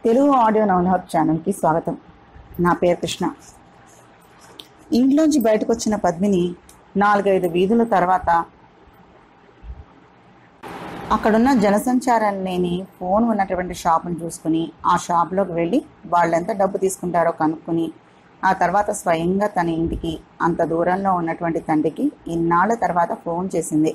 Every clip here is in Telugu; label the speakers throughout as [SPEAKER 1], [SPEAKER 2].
[SPEAKER 1] తెలుగు ఆడియో నౌన్ హబ్ ఛానల్కి స్వాగతం నా పేరు కృష్ణ ఇంట్లోంచి బయటకు వచ్చిన పద్మిని నాలుగైదు వీధుల తర్వాత అక్కడున్న జనసంచారం లేని ఫోన్ ఉన్నటువంటి షాపును చూసుకుని ఆ షాప్లోకి వెళ్ళి వాళ్ళు ఎంత డబ్బు తీసుకుంటారో కనుక్కొని ఆ తర్వాత స్వయంగా తన ఇంటికి అంత దూరంలో ఉన్నటువంటి తండ్రికి ఇన్నాళ్ళ తర్వాత ఫోన్ చేసింది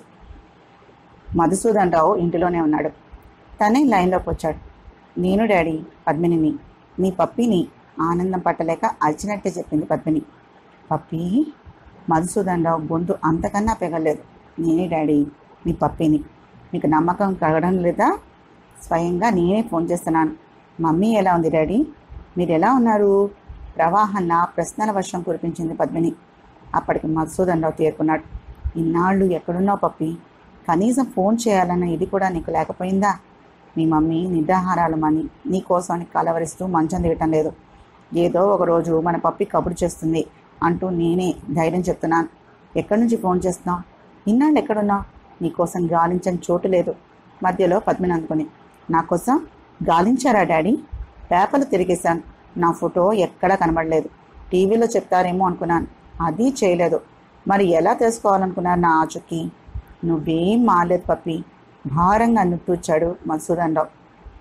[SPEAKER 1] మధుసూదన్ రావు ఇంటిలోనే ఉన్నాడు తనే లైన్లోకి వచ్చాడు నేను డాడీ పద్మినిని నీ పప్పిని ఆనందం పట్టలేక అరిచినట్టే చెప్పింది పద్మిని పప్పి మధుసూదన్ రావు గొంతు అంతకన్నా పెగలేదు నేనే డాడీ నీ పప్పిని మీకు నమ్మకం కలగడం లేదా స్వయంగా నేనే ఫోన్ చేస్తున్నాను మమ్మీ ఎలా ఉంది డాడీ మీరు ఎలా ఉన్నారు ప్రవాహన్న ప్రశ్నల వర్షం కురిపించింది పద్మిని అప్పటికి మధుసూదన్ రావు తేరుకున్నాడు ఇన్నాళ్ళు ఎక్కడున్నావు పప్పి కనీసం ఫోన్ చేయాలన్న ఇది కూడా నీకు లేకపోయిందా మీ మమ్మీ నిద్రాహారాలు మని నీ కోసాన్ని కలవరిస్తూ మంచం దిగటం లేదు ఏదో ఒక రోజు మన పప్పి కబురు చేస్తుంది అంటూ నేనే ధైర్యం చెప్తున్నాను ఎక్కడి నుంచి ఫోన్ చేస్తున్నావు ఇన్నాళ్ళు ఎక్కడున్నావు నీకోసం గాలించని చోటు లేదు మధ్యలో పద్మిని అనుకుని నా కోసం గాలించారా డాడీ పేపర్లు తిరిగేశాను నా ఫోటో ఎక్కడా కనబడలేదు టీవీలో చెప్తారేమో అనుకున్నాను అది చేయలేదు మరి ఎలా తెలుసుకోవాలనుకున్నారు నా ఆచుకి నువ్వేం మాలేదు పప్పి భారంగా నిట్టూర్చాడు మధుసూదన్ రావు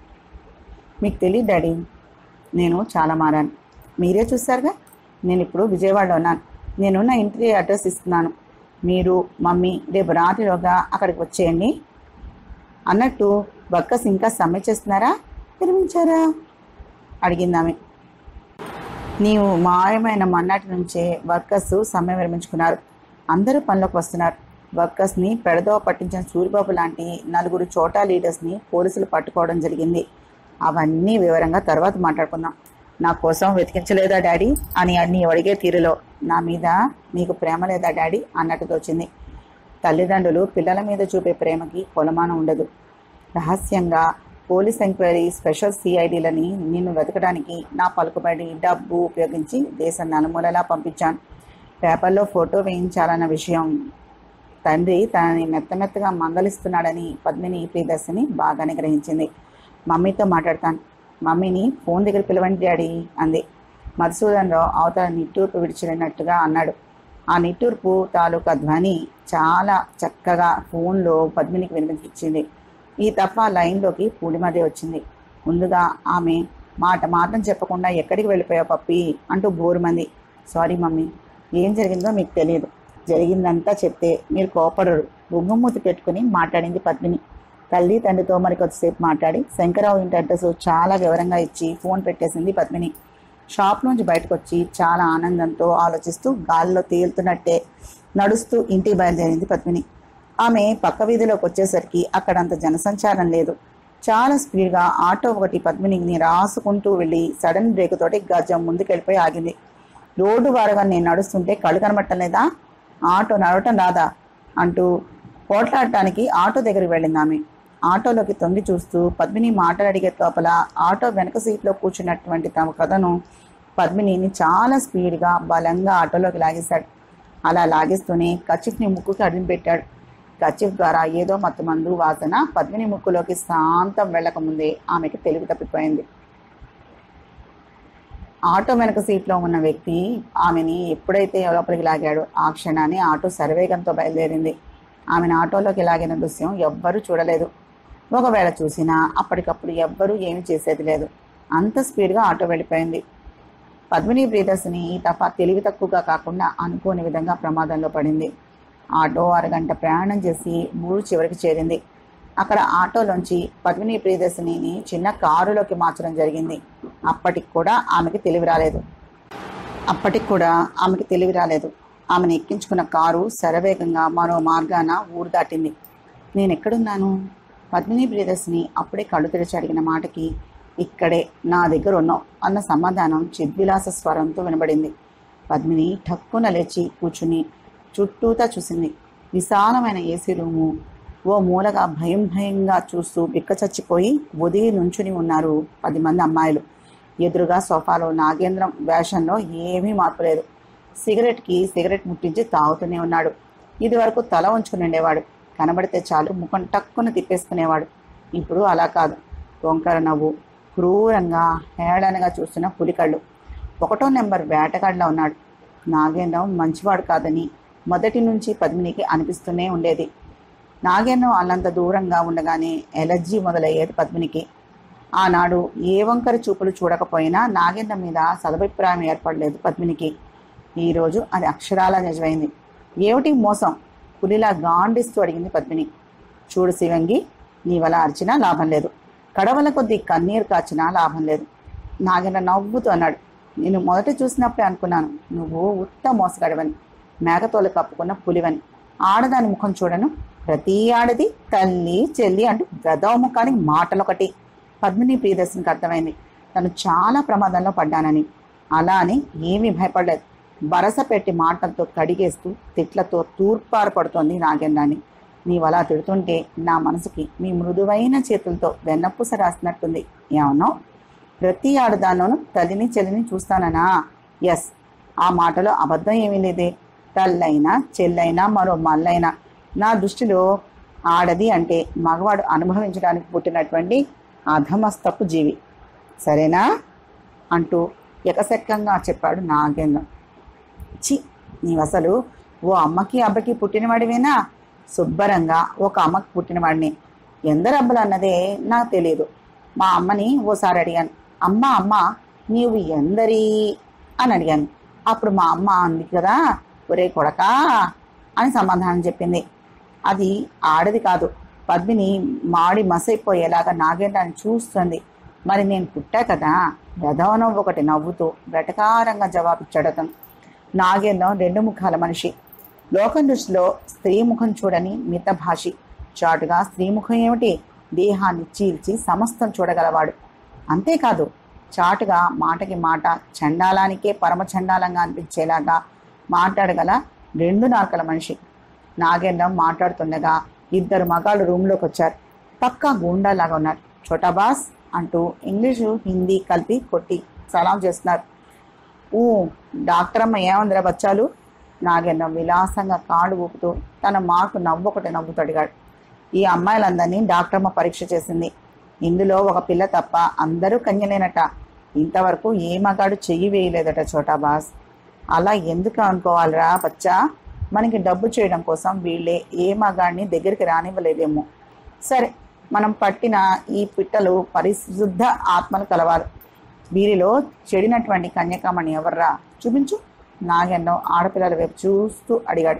[SPEAKER 1] మీకు తెలియదు డాడీ నేను చాలా మారాను మీరే చూస్తారుగా నేను ఇప్పుడు విజయవాడలో ఉన్నాను నేను నా ఇంటి అడ్రస్ ఇస్తున్నాను మీరు మమ్మీ రేపు రాత్రిలోగా అక్కడికి వచ్చేయండి అన్నట్టు వర్కర్స్ ఇంకా సమ్మె చేస్తున్నారా విరమించారా అడిగింది ఆమె నీవు మాయమైన మన్నాటి నుంచే వర్కర్స్ సమ్మె విరమించుకున్నారు అందరూ పనిలోకి వస్తున్నారు వర్కర్స్ని పెడదోవ పట్టించిన సూరిబాబు లాంటి నలుగురు చోటా లీడర్స్ని పోలీసులు పట్టుకోవడం జరిగింది అవన్నీ వివరంగా తర్వాత మాట్లాడుకుందాం నా కోసం వెతికించలేదా డాడీ అని అన్ని అడిగే తీరులో నా మీద మీకు ప్రేమ లేదా డాడీ అన్నట్టు తోచింది తల్లిదండ్రులు పిల్లల మీద చూపే ప్రేమకి కొలమానం ఉండదు రహస్యంగా పోలీస్ ఎంక్వైరీ స్పెషల్ సిఐడిలని నిన్ను వెతకడానికి నా పలుకుబడి డబ్బు ఉపయోగించి దేశం నలుమూలలా పంపించాను పేపర్లో ఫోటో వేయించాలన్న విషయం తండ్రి తనని మెత్తమెత్తగా మందలిస్తున్నాడని పద్మిని ప్రియదర్శిని బాగానే గ్రహించింది మమ్మీతో మాట్లాడతాను మమ్మీని ఫోన్ దగ్గర పిలవండి డాడీ అంది మధుసూదన్ రావు అవతల నిట్టూర్పు విడిచినట్టుగా అన్నాడు ఆ నిట్టూర్పు తాలూకా ధ్వని చాలా చక్కగా ఫోన్లో పద్మినికి వినిపించింది ఈ తప్ప లైన్లోకి పూడిమదే వచ్చింది ముందుగా ఆమె మాట మాత్రం చెప్పకుండా ఎక్కడికి వెళ్ళిపోయావు పప్పి అంటూ బోరుమంది సారీ మమ్మీ ఏం జరిగిందో మీకు తెలియదు జరిగిందంతా చెప్తే మీరు కోపడరు బొంగుమూతి పెట్టుకుని మాట్లాడింది పద్మిని తల్లి తండ్రితో మరి కొద్దిసేపు మాట్లాడి శంకరావు ఇంటి అడ్రస్ చాలా వివరంగా ఇచ్చి ఫోన్ పెట్టేసింది పద్మిని షాప్ నుంచి బయటకు వచ్చి చాలా ఆనందంతో ఆలోచిస్తూ గాల్లో తేలుతున్నట్టే నడుస్తూ ఇంటికి బయలుదేరింది పద్మిని ఆమె పక్క వీధిలోకి వచ్చేసరికి అక్కడంత జనసంచారం లేదు చాలా స్పీడ్గా ఆటో ఒకటి పద్మినిని రాసుకుంటూ వెళ్ళి సడన్ బ్రేక్ తోటి గజం ముందుకెళ్ళిపోయి ఆగింది రోడ్డు వారగా నేను నడుస్తుంటే కళ్ళు కనబట్టం లేదా ఆటో నడవటం రాదా అంటూ పోట్లాడటానికి ఆటో దగ్గరికి వెళ్ళింది ఆమె ఆటోలోకి తొంగి చూస్తూ పద్మిని మాటలు అడిగే లోపల ఆటో వెనక సీట్లో కూర్చున్నటువంటి తమ కథను పద్మినిని చాలా స్పీడ్గా బలంగా ఆటోలోకి లాగేశాడు అలా లాగేస్తూనే కచిఫ్ని ముక్కుకి అడిగి పెట్టాడు కచిఫ్ ద్వారా ఏదో మత్తు మందు వాసన పద్మిని ముక్కులోకి శాంతం వెళ్ళకముందే ఆమెకి తెలివి తప్పిపోయింది ఆటో వెనక సీట్లో ఉన్న వ్యక్తి ఆమెని ఎప్పుడైతే లోపలికి లాగాడో ఆ క్షణాన్ని ఆటో సర్వేగంతో బయలుదేరింది ఆమెను ఆటోలోకి లాగిన దృశ్యం ఎవ్వరూ చూడలేదు ఒకవేళ చూసినా అప్పటికప్పుడు ఎవ్వరూ ఏమి చేసేది లేదు అంత స్పీడ్గా ఆటో వెళ్ళిపోయింది పద్మిని ప్రియదర్శిని ఈ తఫా తెలివి తక్కువగా కాకుండా అనుకోని విధంగా ప్రమాదంలో పడింది ఆటో అరగంట ప్రయాణం చేసి ఊరు చివరికి చేరింది అక్కడ ఆటోలోంచి పద్మిని ప్రియదర్శినిని చిన్న కారులోకి మార్చడం జరిగింది అప్పటికి కూడా ఆమెకి తెలివి రాలేదు అప్పటికి కూడా ఆమెకి తెలివి రాలేదు ఆమెను ఎక్కించుకున్న కారు శరవేగంగా మరో మార్గాన ఊరు దాటింది నేను ఎక్కడున్నాను పద్మిని ప్రియదర్శిని అప్పుడే కళ్ళు తెరిచి అడిగిన మాటకి ఇక్కడే నా దగ్గర ఉన్నావు అన్న సమాధానం చిద్విలాస స్వరంతో వినబడింది పద్మిని ఠక్కున లేచి కూర్చుని చుట్టూతా చూసింది విశాలమైన ఏసీ రూము ఓ మూలగా భయం భయంగా చూస్తూ బిక్క చచ్చిపోయి ఒదిగి నుంచుని ఉన్నారు పది మంది అమ్మాయిలు ఎదురుగా సోఫాలో నాగేంద్రం వేషంలో ఏమీ మార్పు లేదు సిగరెట్కి సిగరెట్ ముట్టించి తాగుతూనే ఉన్నాడు ఇది వరకు తల ఉంచుకుని ఉండేవాడు కనబడితే చాలు ముఖం టక్కున తిప్పేసుకునేవాడు ఇప్పుడు అలా కాదు వంకర నవ్వు క్రూరంగా హేళనగా చూస్తున్న పులికళ్ళు ఒకటో నెంబర్ వేటగాడిలో ఉన్నాడు నాగేంద్రం మంచివాడు కాదని మొదటి నుంచి పద్మినికి అనిపిస్తూనే ఉండేది నాగేంద్రం అల్లంత దూరంగా ఉండగానే ఎలర్జీ మొదలయ్యేది పద్మినికి ఆనాడు ఏ వంకర చూపులు చూడకపోయినా నాగేంద్రం మీద సదభిప్రాయం ఏర్పడలేదు పద్మినికి ఈరోజు అది అక్షరాల నిజమైంది ఏమిటి మోసం పులిలా గాండిస్తూ అడిగింది పద్మిని చూడు శివంగి నీ వల్ల అరిచినా లాభం లేదు కడవల కొద్దీ కన్నీరు కాచినా లాభం లేదు నాగేంద్ర నవ్వుతూ అన్నాడు నేను మొదట చూసినప్పుడే అనుకున్నాను నువ్వు ఉత్త మోసగడవని మేకతోలు కప్పుకున్న పులివని ఆడదాని ముఖం చూడను ప్రతి ఆడది తల్లి చెల్లి అంటూ గదవ ముఖానికి మాటలొకటి పద్మిని ప్రియదర్శనికి అర్థమైంది తను చాలా ప్రమాదంలో పడ్డానని అలా అని ఏమీ భయపడలేదు బరస పెట్టి మాటలతో కడిగేస్తూ తిట్లతో తూర్పారు పడుతోంది నాగేంద్రాన్ని నీవలా తిడుతుంటే నా మనసుకి మీ మృదువైన చేతులతో వెన్నపూస రాసినట్టుంది ఏమన్నావు ప్రతి ఆడదానోను తల్లిని చెల్లిని చూస్తాననా ఎస్ ఆ మాటలో అబద్ధం ఏమీ లేదే తల్లైనా చెల్లైనా మరో మల్లైనా నా దృష్టిలో ఆడది అంటే మగవాడు అనుభవించడానికి పుట్టినటువంటి అధమస్తపు జీవి సరేనా అంటూ ఎకసెక్కంగా చెప్పాడు నాగేంద్రం చి నీవసలు ఓ అమ్మకి అబ్బకి పుట్టినవాడివేనా శుభ్రంగా ఒక అమ్మకి పుట్టినవాడిని ఎందరు అబ్బలు అన్నదే నాకు తెలియదు మా అమ్మని ఓసారి అడిగాను అమ్మ అమ్మ నీవు ఎందరి అని అడిగాను అప్పుడు మా అమ్మ అంది కదా ఒరే కొడకా అని సమాధానం చెప్పింది అది ఆడది కాదు పద్మిని మాడి మసైపోయేలాగా నాగేంద్రాన్ని చూస్తుంది మరి నేను పుట్టా కదా గదవనం ఒకటి నవ్వుతూ వెటకారంగా జవాబిచ్చాడు అతను నాగేంద్రం రెండు ముఖాల మనిషి లోకం దృష్టిలో స్త్రీ ముఖం చూడని మితభాషి చాటుగా స్త్రీ ముఖం ఏమిటి దేహాన్ని చీల్చి సమస్తం చూడగలవాడు అంతేకాదు చాటుగా మాటకి మాట చండాలానికే పరమ చండాలంగా అనిపించేలాగా మాట్లాడగల రెండు నాకల మనిషి నాగేంద్రం మాట్లాడుతుండగా ఇద్దరు మగాళ్ళు రూమ్లోకి వచ్చారు పక్కా గూండాలాగా ఉన్నారు చోటా బాస్ అంటూ ఇంగ్లీషు హిందీ కలిపి కొట్టి సలాం చేస్తున్నారు ఊ డాక్టర్ అమ్మ ఏమందిరా బచ్చాలు నాగేంద్రం విలాసంగా కాళ్ళు ఊపుతూ తన మాకు నవ్వొకటి నవ్వుతూ అడిగాడు ఈ అమ్మాయిలందరినీ డాక్టర్ అమ్మ పరీక్ష చేసింది ఇందులో ఒక పిల్ల తప్ప అందరూ కన్యలేనట ఇంతవరకు ఏ మగాడు చెయ్యి వేయలేదట చోటా బాస్ అలా ఎందుకు అనుకోవాలిరా బచ్చా మనకి డబ్బు చేయడం కోసం వీళ్ళే ఏ మగాడిని దగ్గరికి రానివ్వలేదేమో సరే మనం పట్టిన ఈ పిట్టలు పరిశుద్ధ ఆత్మలు కలవాలి వీరిలో చెడినటువంటి కన్యకామణి ఎవర్రా చూపించు నాగెన్నో ఆడపిల్లల వైపు చూస్తూ అడిగాడు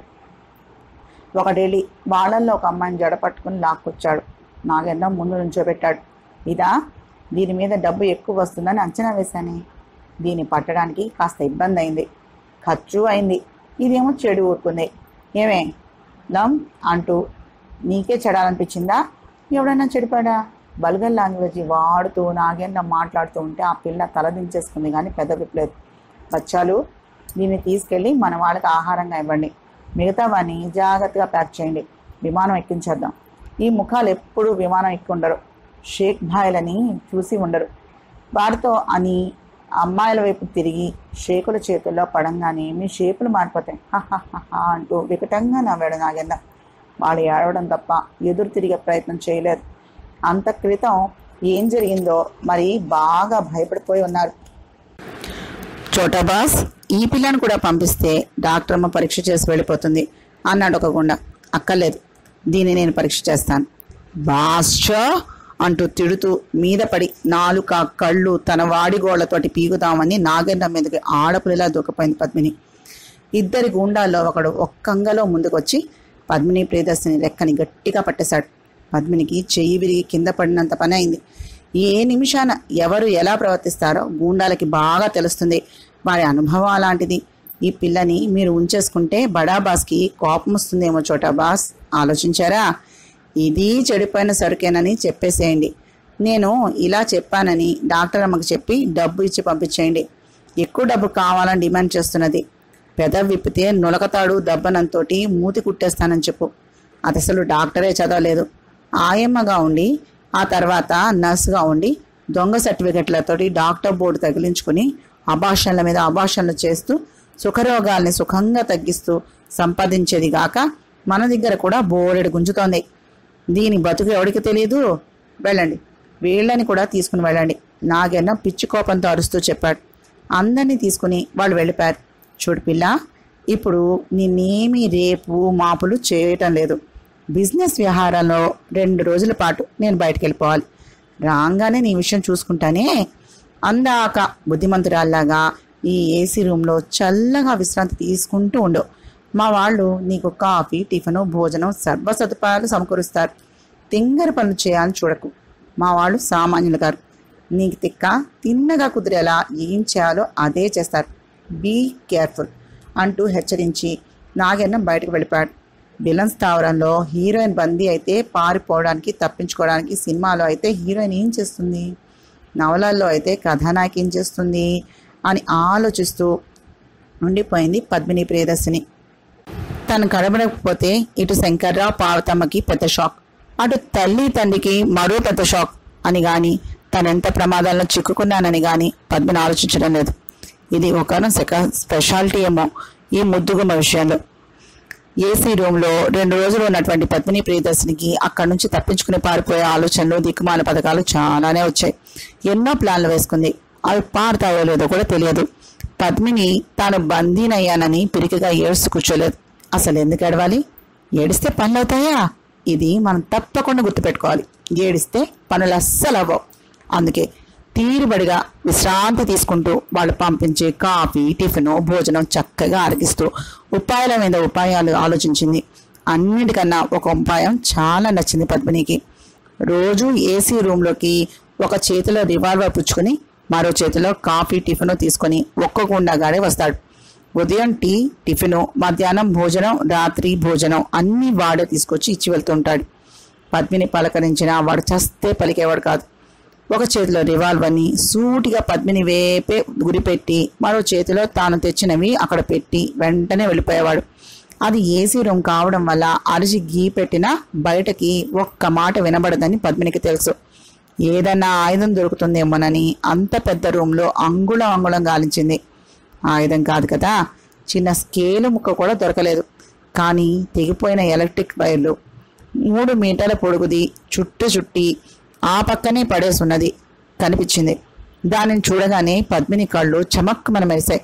[SPEAKER 1] ఒకడేలి వాళ్ళల్లో ఒక అమ్మాయిని జడపట్టుకుని లాక్కొచ్చాడు నాగెన్నో ముందు నుంచోబెట్టాడు ఇదా దీని మీద డబ్బు ఎక్కువ వస్తుందని అంచనా వేశాను దీన్ని పట్టడానికి కాస్త ఇబ్బంది అయింది ఖర్చు అయింది ఇదేమో చెడు ఊరుకుంది ఏమే లమ్ అంటూ నీకే చెడాలనిపించిందా ఎవడైనా చెడిపాడా బల్గల్ లాంగ్వేజ్ వాడుతూ నాగేంద్ర మాట్లాడుతూ ఉంటే ఆ పిల్ల తల దించేసుకుంది కానీ పెద్ద విప్పలేదు బచ్చాలు దీన్ని తీసుకెళ్ళి మన వాళ్ళకి ఆహారంగా ఇవ్వండి మిగతావన్నీ జాగ్రత్తగా ప్యాక్ చేయండి విమానం ఎక్కించేద్దాం ఈ ముఖాలు ఎప్పుడూ విమానం ఎక్కి ఉండరు షేక్ భాయ్లని చూసి ఉండరు వారితో అని అమ్మాయిల వైపు తిరిగి షేకుల చేతుల్లో పడంగానే మీ షేపులు మారిపోతాయి హహహహ అంటూ వికటంగా నవ్వాడు నాగేంద్ర వాళ్ళు ఏడవడం తప్ప ఎదురు తిరిగే ప్రయత్నం చేయలేదు అంత క్రితం ఏం జరిగిందో మరి బాగా భయపడిపోయి ఉన్నారు చోటా బాస్ ఈ పిల్లను కూడా పంపిస్తే డాక్టర్ అమ్మ పరీక్ష చేసి వెళ్ళిపోతుంది అన్నాడు ఒక గుండా అక్కర్లేదు దీన్ని నేను పరీక్ష చేస్తాను బాస్చో అంటూ తిడుతూ మీద పడి నాలుక కళ్ళు తన వాడి గోళ్లతోటి పీకుదామని నాగేంద్రం మీదకి ఆడపులిలా దూకపోయింది పద్మిని ఇద్దరి గుండాల్లో ఒకడు ఒక్కంగలో ముందుకొచ్చి పద్మిని ప్రియదర్శిని రెక్కని గట్టిగా పట్టేశాడు పద్మినికి చెయ్యి విరిగి కింద పడినంత పని అయింది ఏ నిమిషాన ఎవరు ఎలా ప్రవర్తిస్తారో గూండాలకి బాగా తెలుస్తుంది వారి అనుభవం అలాంటిది ఈ పిల్లని మీరు ఉంచేసుకుంటే బడా బాస్కి కోపం వస్తుందేమో చోటా బాస్ ఆలోచించారా ఇది చెడిపోయిన సరుకేనని చెప్పేసేయండి నేను ఇలా చెప్పానని డాక్టర్ అమ్మకు చెప్పి డబ్బు ఇచ్చి పంపించేయండి ఎక్కువ డబ్బు కావాలని డిమాండ్ చేస్తున్నది పెద విప్పితే నులకతాడు దబ్బనంతోటి మూతి కుట్టేస్తానని చెప్పు అది అసలు డాక్టరే చదవలేదు ఆయమ్మగా ఉండి ఆ తర్వాత నర్సుగా ఉండి దొంగ సర్టిఫికెట్లతోటి డాక్టర్ బోర్డు తగిలించుకుని అభాషణల మీద అభాషణలు చేస్తూ సుఖరోగాల్ని సుఖంగా తగ్గిస్తూ సంపాదించేది గాక మన దగ్గర కూడా బోరెడు గుంజుతోంది దీని బతుకు ఎవడికి తెలియదు వెళ్ళండి వీళ్ళని కూడా తీసుకుని వెళ్ళండి నాగన్న పిచ్చి కోపంతో అరుస్తూ చెప్పాడు అందరినీ తీసుకుని వాళ్ళు వెళ్ళిపోయారు చూడు పిల్ల ఇప్పుడు నిన్నేమీ రేపు మాపులు చేయటం లేదు బిజినెస్ వ్యవహారంలో రెండు రోజుల పాటు నేను బయటకు వెళ్ళిపోవాలి రాగానే నీ విషయం చూసుకుంటానే అందాక బుద్ధిమంతురాల్లాగా ఈ ఏసీ రూమ్లో చల్లగా విశ్రాంతి తీసుకుంటూ ఉండు మా వాళ్ళు నీకు కాఫీ టిఫిన్ భోజనం సర్వ సదుపాయాలు సమకూరుస్తారు తింగర పనులు చేయాలని చూడకు మా వాళ్ళు సామాన్యులు గారు నీకు తిక్క తిన్నగా కుదిరేలా ఏం చేయాలో అదే చేస్తారు బీ కేర్ఫుల్ అంటూ హెచ్చరించి నాగన్న బయటకు వెళ్ళిపోయాడు విలన్ స్థావరంలో హీరోయిన్ బందీ అయితే పారిపోవడానికి తప్పించుకోవడానికి సినిమాలో అయితే హీరోయిన్ ఏం చేస్తుంది నవలల్లో అయితే కథానాయకి ఏం చేస్తుంది అని ఆలోచిస్తూ ఉండిపోయింది పద్మిని ప్రియదర్శిని తను కనబడకపోతే ఇటు శంకర్రావు పార్వతమ్మకి పెద్ద షాక్ అటు తల్లి తండ్రికి మరో పెద్ద షాక్ అని గాని తనెంత ప్రమాదాల్లో చిక్కుకున్నానని గాని పద్మిని ఆలోచించడం లేదు ఇది ఒక స్పెషాలిటీ ఏమో ఈ ముద్దుగుమ్మ విషయంలో ఏసీ రూమ్లో రెండు రోజులు ఉన్నటువంటి పద్మిని ప్రియదర్శినికి అక్కడి నుంచి తప్పించుకుని పారిపోయే ఆలోచనలు దిక్కుమాల పథకాలు చాలానే వచ్చాయి ఎన్నో ప్లాన్లు వేసుకుంది అవి పారుతాయో లేదో కూడా తెలియదు పద్మిని తాను బందీనయ్యానని పిరికిగా ఏడుస్తూ కూర్చోలేదు అసలు ఎందుకు ఏడవాలి ఏడిస్తే పనులు అవుతాయా ఇది మనం తప్పకుండా గుర్తుపెట్టుకోవాలి ఏడిస్తే పనులు అస్సలు అవ్వవు అందుకే తీరుబడిగా విశ్రాంతి తీసుకుంటూ వాళ్ళు పంపించే కాఫీ టిఫిన్ భోజనం చక్కగా అరగిస్తూ ఉపాయాల మీద ఉపాయాలు ఆలోచించింది అన్నిటికన్నా ఒక ఉపాయం చాలా నచ్చింది పద్మినికి రోజు ఏసీ రూమ్లోకి ఒక చేతిలో రివాల్వర్ పుచ్చుకొని మరో చేతిలో కాఫీ టిఫిన్ తీసుకొని ఒక్క గుండాగాడే వస్తాడు ఉదయం టీ టిఫిన్ మధ్యాహ్నం భోజనం రాత్రి భోజనం అన్ని వాడే తీసుకొచ్చి ఇచ్చి వెళ్తుంటాడు పద్మిని పలకరించిన వాడు చస్తే పలికేవాడు కాదు ఒక చేతిలో రివాల్వర్ని సూటిగా పద్మిని వేపే గురిపెట్టి మరో చేతిలో తాను తెచ్చినవి అక్కడ పెట్టి వెంటనే వెళ్ళిపోయేవాడు అది ఏసీ రూమ్ కావడం వల్ల అరిచి గీ పెట్టినా బయటకి ఒక్క మాట వినబడదని పద్మినికి తెలుసు ఏదన్నా ఆయుధం దొరుకుతుందేమోనని అంత పెద్ద రూమ్లో అంగుళం అంగుళం గాలించింది ఆయుధం కాదు కదా చిన్న స్కేలు ముక్క కూడా దొరకలేదు కానీ తెగిపోయిన ఎలక్ట్రిక్ వైర్లు మూడు మీటర్ల పొడుగుది చుట్టు చుట్టి ఆ పక్కనే పడేసున్నది కనిపించింది దానిని చూడగానే పద్మిని కళ్ళు చమక్కుమన మెరిశాయి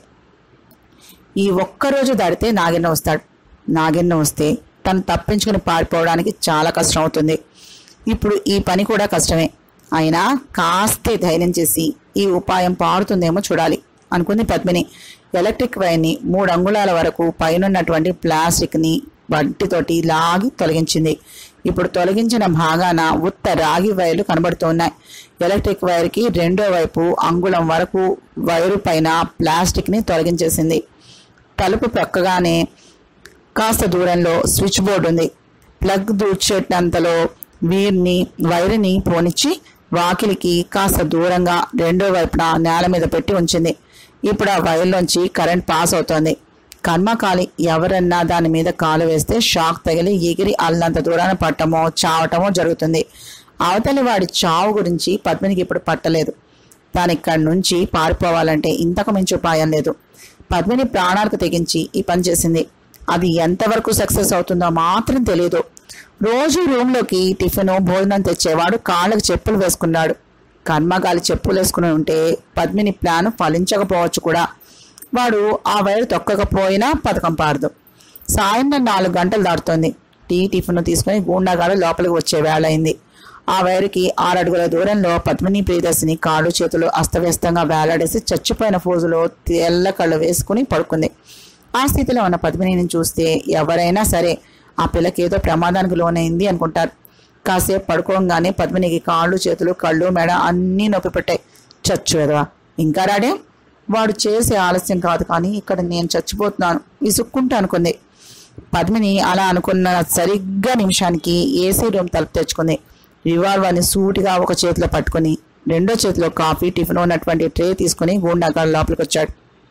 [SPEAKER 1] ఈ ఒక్కరోజు దాడితే నాగెన్న వస్తాడు నాగెన్న వస్తే తను తప్పించుకుని పారిపోవడానికి చాలా కష్టం అవుతుంది ఇప్పుడు ఈ పని కూడా కష్టమే అయినా కాస్తే ధైర్యం చేసి ఈ ఉపాయం పారుతుందేమో చూడాలి అనుకుంది పద్మిని ఎలక్ట్రిక్ వైర్ని మూడు అంగుళాల వరకు పైనున్నటువంటి ప్లాస్టిక్ని బట్టితోటి లాగి తొలగించింది ఇప్పుడు తొలగించిన భాగాన ఉత్త రాగి వైర్లు కనబడుతున్నాయి ఎలక్ట్రిక్ వైర్కి రెండో వైపు అంగుళం వరకు వైరు పైన ప్లాస్టిక్ని తొలగించేసింది తలుపు ప్రక్కగానే కాస్త దూరంలో స్విచ్ బోర్డు ఉంది ప్లగ్ దూర్చేటంతలో వీరిని వైరుని పోనిచ్చి వాకిలికి కాస్త దూరంగా రెండో వైపున నేల మీద పెట్టి ఉంచింది ఇప్పుడు ఆ వైర్లోంచి కరెంట్ పాస్ అవుతోంది కర్మకాలి ఎవరన్నా దాని మీద కాలు వేస్తే షాక్ తగిలి ఎగిరి అల్లంత దూరాన పట్టమో చావటమో జరుగుతుంది అవతలి వాడి చావు గురించి పద్మినికి ఇప్పుడు పట్టలేదు తాను ఇక్కడి నుంచి పారిపోవాలంటే ఇంతకు మించి ఉపాయం లేదు పద్మిని ప్రాణాలకు తెగించి ఈ పని చేసింది అది ఎంతవరకు సక్సెస్ అవుతుందో మాత్రం తెలియదు రోజు రూమ్లోకి టిఫిన్ భోజనం తెచ్చేవాడు కాళ్ళకు చెప్పులు వేసుకున్నాడు కర్మగాలి చెప్పులు వేసుకుని ఉంటే పద్మిని ప్లాన్ ఫలించకపోవచ్చు కూడా వాడు ఆ వైరు తొక్కకపోయినా పథకం పారదు సాయంత్రం నాలుగు గంటలు దాటుతోంది టీ టిఫిన్ తీసుకుని గూండాగాడు లోపలికి వచ్చే వేళ అయింది ఆ వైరుకి ఆరడుగుల దూరంలో పద్మిని ప్రియదర్శిని కాళ్ళు చేతులు అస్తవ్యస్తంగా వేలాడేసి చచ్చిపోయిన ఫోజులో తెల్ల కళ్ళు వేసుకుని పడుకుంది ఆ స్థితిలో ఉన్న పద్మినిని చూస్తే ఎవరైనా సరే ఆ పిల్లకి ఏదో ప్రమాదానికి లోనైంది అనుకుంటారు కాసేపు పడుకోగానే పద్మినికి కాళ్ళు చేతులు కళ్ళు మెడ అన్నీ నొప్పి పెట్టాయి చచ్చు ఎదవా ఇంకా రాడే వాడు చేసే ఆలస్యం కాదు కానీ ఇక్కడ నేను చచ్చిపోతున్నాను విసుక్కుంటూ అనుకుంది పద్మిని అలా అనుకున్న సరిగ్గా నిమిషానికి ఏసీ రూమ్ తలుపు తెచ్చుకుంది రివాల్వర్ని సూటిగా ఒక చేతిలో పట్టుకుని రెండో చేతిలో కాఫీ టిఫిన్ ఉన్నటువంటి ట్రే తీసుకుని గూండాగాడు లోపలికి వచ్చాడు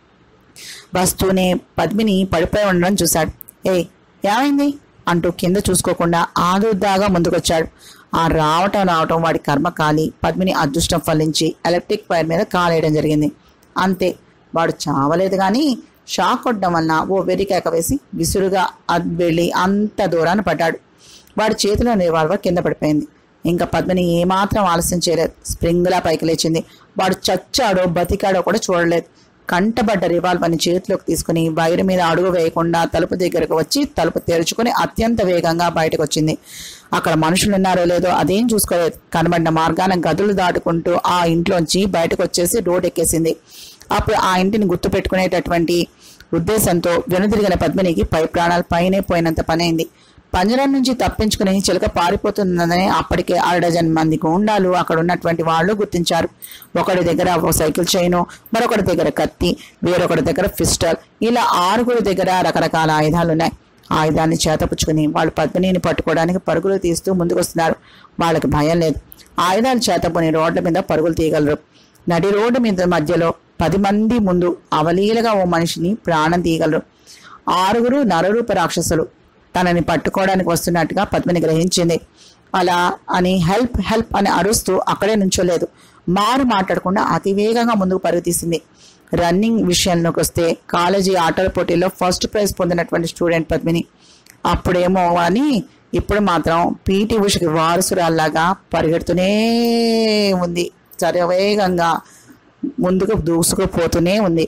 [SPEAKER 1] వస్తూనే పద్మిని పడిపోయి ఉండడం చూశాడు ఏయ్ ఏమైంది అంటూ కింద చూసుకోకుండా ఆదుర్దాగా ముందుకొచ్చాడు ఆ రావటం రావటం వాడి కర్మ కాలి పద్మిని అదృష్టం ఫలించి ఎలక్ట్రిక్ వైర్ మీద కాలేయడం జరిగింది అంతే వాడు చావలేదు కానీ షాక్ కొట్టడం వలన ఓ వెరికేక వేసి విసురుగా అద్ వెళ్ళి అంత దూరాన పడ్డాడు వాడి చేతిలో రివాల్వర్ కింద పడిపోయింది ఇంకా పద్మిని ఏమాత్రం ఆలస్యం చేయలేదు స్ప్రింగ్లా పైకి లేచింది వాడు చచ్చాడో బతికాడో కూడా చూడలేదు కంటబడ్డ రివాల్వర్ని చేతిలోకి తీసుకుని వైరు మీద అడుగు వేయకుండా తలుపు దగ్గరకు వచ్చి తలుపు తెరుచుకుని అత్యంత వేగంగా బయటకు వచ్చింది అక్కడ మనుషులు ఉన్నారో లేదో అదేం చూసుకోలేదు కనబడిన మార్గాన గదులు దాటుకుంటూ ఆ ఇంట్లోంచి బయటకు వచ్చేసి రోడ్ ఎక్కేసింది అప్పుడు ఆ ఇంటిని గుర్తు పెట్టుకునేటటువంటి ఉద్దేశంతో వెనుదిరిగిన పద్మినికి పై ప్రాణాలు పైనే పోయినంత పనైంది పంజరం నుంచి తప్పించుకుని చిలక పారిపోతుందని అప్పటికే అర డజన్ మంది గూండాలు అక్కడ ఉన్నటువంటి వాళ్ళు గుర్తించారు ఒకడి దగ్గర ఓ సైకిల్ చైను మరొకటి దగ్గర కత్తి వేరొకటి దగ్గర పిస్టల్ ఇలా ఆరుగురు దగ్గర రకరకాల ఆయుధాలు ఉన్నాయి ఆయుధాన్ని చేతపుచ్చుకుని వాళ్ళు పద్మినిని పట్టుకోవడానికి పరుగులు తీస్తూ ముందుకొస్తున్నారు వాళ్ళకి భయం లేదు ఆయుధాలు చేతపుని రోడ్ల మీద పరుగులు తీయగలరు నడి రోడ్డు మీద మధ్యలో పది మంది ముందు అవలీలగా ఓ మనిషిని ప్రాణం తీయగలరు ఆరుగురు నరరూప రాక్షసులు తనని పట్టుకోవడానికి వస్తున్నట్టుగా పద్మిని గ్రహించింది అలా అని హెల్ప్ హెల్ప్ అని అరుస్తూ అక్కడే నుంచోలేదు మారు మాట్లాడకుండా అతి వేగంగా ముందుకు పరుగు తీసింది రన్నింగ్ విషయంలోకి వస్తే కాలేజీ ఆటల పోటీల్లో ఫస్ట్ ప్రైజ్ పొందినటువంటి స్టూడెంట్ పద్మిని అప్పుడేమో అని ఇప్పుడు మాత్రం పీటీ ఉషకి వారసురాల్లాగా పరిగెడుతూనే ఉంది వేగంగా ముందుకు దూసుకుపోతూనే ఉంది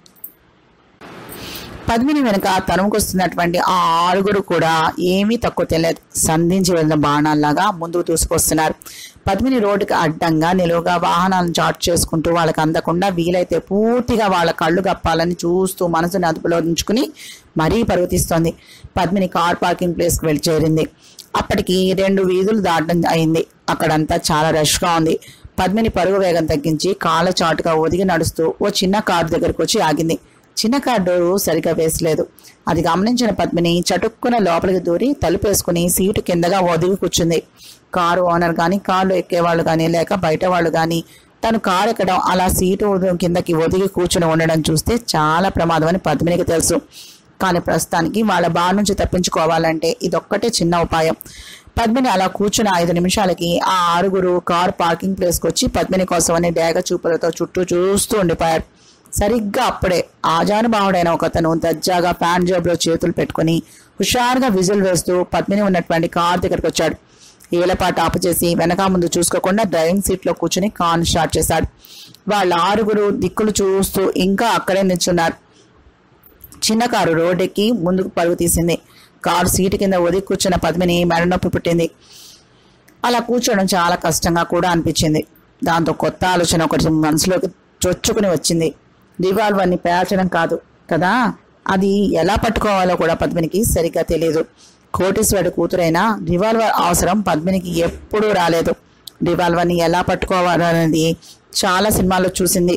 [SPEAKER 1] పద్మిని వెనుక తరుముకొస్తున్నటువంటి ఆ ఆరుగురు కూడా ఏమీ తక్కువ తెలియదు సంధించి వెళ్ళిన బాణాల్లాగా ముందుకు దూసుకొస్తున్నారు పద్మిని రోడ్డుకి అడ్డంగా నిలువుగా వాహనాలను చాట్ చేసుకుంటూ వాళ్ళకి అందకుండా వీలైతే పూర్తిగా వాళ్ళ కళ్ళు కప్పాలని చూస్తూ మనసుని అదుపులో ఉంచుకుని మరీ పరుగుతీస్తోంది పద్మిని కార్ పార్కింగ్ ప్లేస్కి వెళ్ళి చేరింది అప్పటికి రెండు వీధులు దాటడం అయింది అక్కడంతా చాలా రష్గా ఉంది పద్మిని పరుగు వేగం తగ్గించి కాళ్ళ చాటుగా ఒదిగి నడుస్తూ ఓ చిన్న కారు దగ్గరకు వచ్చి ఆగింది చిన్న కారు డోరు సరిగా వేసలేదు అది గమనించిన పద్మిని చటుక్కున లోపలికి దూరి తలుపేసుకుని సీటు కిందగా ఒదిగి కూర్చుంది కారు ఓనర్ కానీ కారు ఎక్కేవాళ్ళు కానీ లేక బయట వాళ్ళు కానీ తను కారు ఎక్కడం అలా సీటు కిందకి ఒదిగి కూర్చుని ఉండడం చూస్తే చాలా ప్రమాదం అని పద్మినికి తెలుసు కానీ ప్రస్తుతానికి వాళ్ళ బార్ నుంచి తప్పించుకోవాలంటే ఇదొక్కటే చిన్న ఉపాయం పద్మిని అలా కూర్చున్న ఐదు నిమిషాలకి ఆ ఆరుగురు కార్ పార్కింగ్ ప్లేస్కి వచ్చి పద్మిని కోసమని డేగ చూపులతో చుట్టూ చూస్తూ ఉండిపోయారు సరిగ్గా అప్పుడే ఆజానుభావుడైన ఒకతను దజ్జాగా ప్యాంట్ జేబులో చేతులు పెట్టుకుని హుషారుగా విజిల్ వేస్తూ పద్మిని ఉన్నటువంటి కార్ దగ్గరికి వచ్చాడు ఏలపాటు ఆపు చేసి వెనక ముందు చూసుకోకుండా డ్రైవింగ్ సీట్లో కూర్చుని కార్ స్టార్ట్ చేశాడు వాళ్ళ ఆరుగురు దిక్కులు చూస్తూ ఇంకా అక్కడే నిల్చున్నారు చిన్న కారు రోడ్డెక్కి ముందుకు పరుగు తీసింది కారు సీటు కింద ఒదిగి కూర్చున్న పద్మిని మెడ నొప్పి పుట్టింది అలా కూర్చోవడం చాలా కష్టంగా కూడా అనిపించింది దాంతో కొత్త ఆలోచన ఒకటి మనసులోకి చొచ్చుకుని వచ్చింది రివాల్వర్ని పేల్చడం కాదు కదా అది ఎలా పట్టుకోవాలో కూడా పద్మినికి సరిగ్గా తెలియదు కోటీశ్వరుడి కూతురైన రివాల్వర్ అవసరం పద్మినికి ఎప్పుడూ రాలేదు రివాల్వర్ని ఎలా పట్టుకోవాలనేది చాలా సినిమాల్లో చూసింది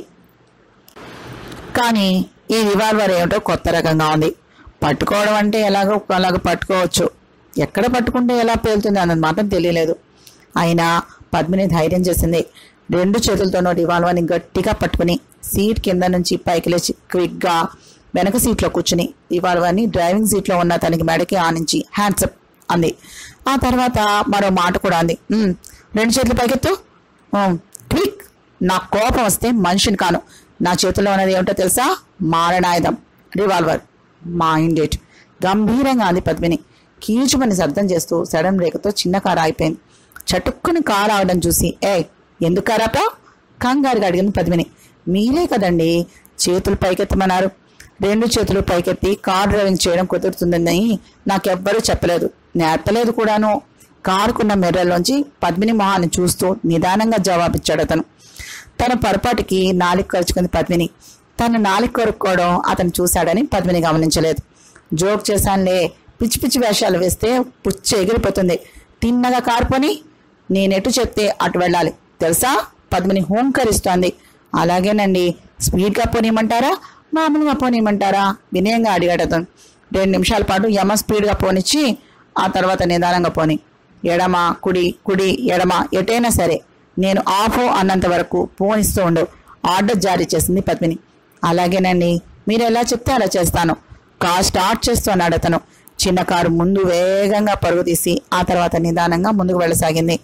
[SPEAKER 1] కానీ ఈ రివాల్వర్ ఏమిటో కొత్త రకంగా ఉంది పట్టుకోవడం అంటే ఎలాగో అలాగ పట్టుకోవచ్చు ఎక్కడ పట్టుకుంటే ఎలా పేలుతుంది అన్నది మాత్రం తెలియలేదు అయినా పద్మిని ధైర్యం చేసింది రెండు చేతులతోనూ రివాల్వర్ని గట్టిగా పట్టుకుని సీట్ కింద నుంచి పైకి లేచి క్విక్గా వెనక సీట్లో కూర్చుని రివాల్వర్ని డ్రైవింగ్ సీట్లో ఉన్న తనకి మెడకి ఆనించి హ్యాండ్సప్ అంది ఆ తర్వాత మరో మాట కూడా అంది "ఉమ్, రెండు చేతులు పైకెత్తు "ఉమ్, క్విక్ నా కోపం వస్తే మనిషిని కాను నా చేతిలో ఉన్నది ఏమిటో తెలుసా మారణాయుధం రివాల్వర్ మా ఇండేట్ గంభీరంగా అంది పద్మిని కీచుమని శబ్దం చేస్తూ సడన్ బ్రేక్తో చిన్న కారు ఆగిపోయింది చటుక్కుని కారు ఆగడం చూసి ఏ ఎందుకు కారాపా కంగారుగా అడిగిన పద్మిని మీరే కదండి చేతులు పైకెత్తమన్నారు రెండు చేతులు పైకెత్తి కార్ డ్రైవింగ్ చేయడం కుదురుతుందని నాకెవ్వరూ చెప్పలేదు నేర్పలేదు కూడాను కారుకున్న మిర్రర్లోంచి పద్మిని మొహాన్ని చూస్తూ నిదానంగా జవాబిచ్చాడు అతను తన పొరపాటుకి నాలిక కరుచుకుంది పద్మిని తన నాలిక కొరుక్కోవడం అతను చూశాడని పద్మిని గమనించలేదు జోక్ చేశానులే పిచ్చి పిచ్చి వేషాలు వేస్తే పుచ్చ ఎగిరిపోతుంది తిన్నగా కారుపోని నేనెటు చెప్తే అటు వెళ్ళాలి తెలుసా పద్మిని హోంకరిస్తోంది అలాగేనండి స్పీడ్గా పోనీయమంటారా మామూలుగా పోనీయమంటారా వినయంగా అడిగాడు అతను రెండు నిమిషాల పాటు యమ స్పీడ్గా పోనిచ్చి ఆ తర్వాత నిదానంగా పోని ఎడమ కుడి కుడి ఎడమ ఎటైనా సరే నేను ఆఫ్ అన్నంత వరకు పోనిస్తూ ఉండు ఆర్డర్ జారీ చేసింది పద్మిని అలాగేనండి మీరు ఎలా చెప్తే అలా చేస్తాను కార్ స్టార్ట్ చేస్తున్నాడు అతను చిన్న కారు ముందు వేగంగా పరుగు తీసి ఆ తర్వాత నిదానంగా ముందుకు వెళ్ళసాగింది